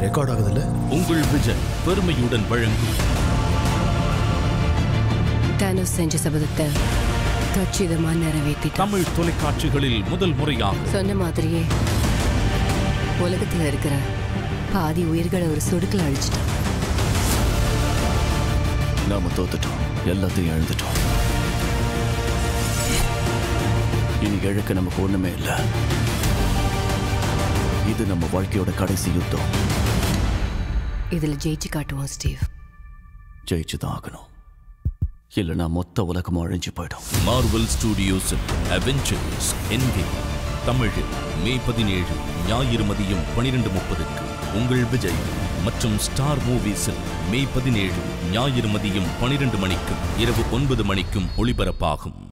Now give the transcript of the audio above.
record ஆகுதுல்ல உங்கள் விஜய் பெருமையுடன் வழங்கும் தானோஸ் செஞ்ச சபதத்தை கச்சிதமா நிறைவேற்றிட்டான் தமிழ் தொலைக்காட்சிகளில் முதல் முறையாக சொன்ன மாதிரியே உலகத்துல இருக்கிற பாதி உயிர்களை ஒரு சொடுக்கில் அழிச்சிட்டான் நாம தோத்துட்டோம் எல்லாத்தையும் இழந்துட்டோம் இனி இழக்க நமக்கு ஒண்ணுமே இல்ல இது நம்ம வாழ்க்கையோட கடைசி யுத்தம் இதுல ஜெயிச்சு காட்டுவோம் ஸ்டீவ் ஜெயிச்சு தான் ஆகணும் இல்லைன்னா மொத்த உலகமும் அழிஞ்சு போயிடும் மார்வல் ஸ்டுடியோஸில் அவெஞ்சர்ஸ் என்கேம் தமிழில் மே பதினேழு ஞாயிறு மதியம் பனிரெண்டு முப்பதுக்கு உங்கள் விஜய் மற்றும் ஸ்டார் மூவிஸில் மே பதினேழு ஞாயிறு மதியம் பனிரெண்டு மணிக்கும் இரவு ஒன்பது மணிக்கும் ஒளிபரப்பாகும்